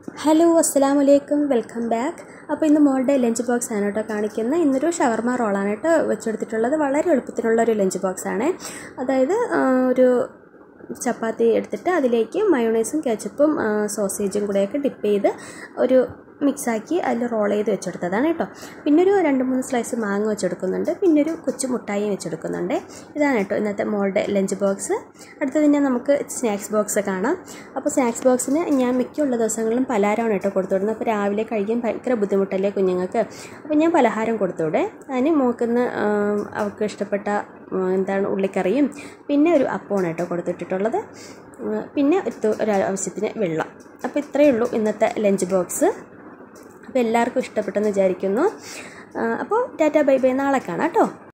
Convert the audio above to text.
hello അസ്സലാമു അലൈക്കും welcome back അപ്പോൾ ഇന്ന് മോളുടെ ലഞ്ച് ബോക്സ് ആണ് കേട്ടോ കാണിക്കുന്നത് ഇന്നൊരു ഷവർമ റോളാണ് കേട്ടോ വെച്ചെടുത്തിട്ടുള്ളത് വളരെ എളുപ്പത്തിനുള്ള ഒരു ലഞ്ച് ബോക്സ് ആണ് അതായത് ആ, ഒരു ചപ്പാത്തി എടുത്തിട്ട് അതിലേക്ക് മയോണൈസും കെച്ചപ്പും സോസേജും കൂടെയൊക്കെ ഡിപ്പ് ചെയ്ത് ഒരു മിക്സാക്കി അതിൽ റോൾ ചെയ്ത് വെച്ചെടുത്തതാണ് കേട്ടോ പിന്നെ ഒരു രണ്ട് മൂന്ന് സ്ലൈസ് മാങ്ങ വെച്ചെടുക്കുന്നുണ്ട് പിന്നെ ഒരു കൊച്ചു മുട്ടായി വെച്ചെടുക്കുന്നുണ്ട് ഇതാണ് കേട്ടോ ഇന്നത്തെ മോളുടെ ലഞ്ച് ബോക്സ് അടുത്തത് പിന്നെ നമുക്ക് സ്നാക്സ് ബോക്സ് കാണാം അപ്പോൾ സ്നാക്സ് ബോക്സിന് ഞാൻ മിക്കുള്ള ദിവസങ്ങളിലും പലഹാരമാണ് കേട്ടോ കൊടുത്തു വിടുന്നത് അപ്പോൾ രാവിലെ കഴിക്കാൻ ഭയങ്കര ബുദ്ധിമുട്ടല്ലേ കുഞ്ഞുങ്ങൾക്ക് അപ്പോൾ ഞാൻ പലഹാരം കൊടുത്തു വിടേ അതിന് മോക്കുന്ന അവർക്ക് ഇഷ്ടപ്പെട്ട ഉം, എന്താണ് ഉള്ളിക്കറിയും പിന്നെ ഒരു അപ്പമാണ് കേട്ടോ കൊടുത്തിട്ടുള്ളത് ഉം, പിന്നെ ഒരു തു- ഒരു ആവശ്യത്തിന് വെള്ളം അപ്പോൾ ഇത്രയേ ഉള്ളൂ ഇന്നത്തെ ലഞ്ച് ബോക്സ് അപ്പോൾ എല്ലാവർക്കും ഇഷ്ടപ്പെട്ടെന്ന് വിചാരിക്കുന്നു ആ, അപ്പോൾ ടാറ്റ ബൈ ബൈ നാളെ കാണാം കേട്ടോ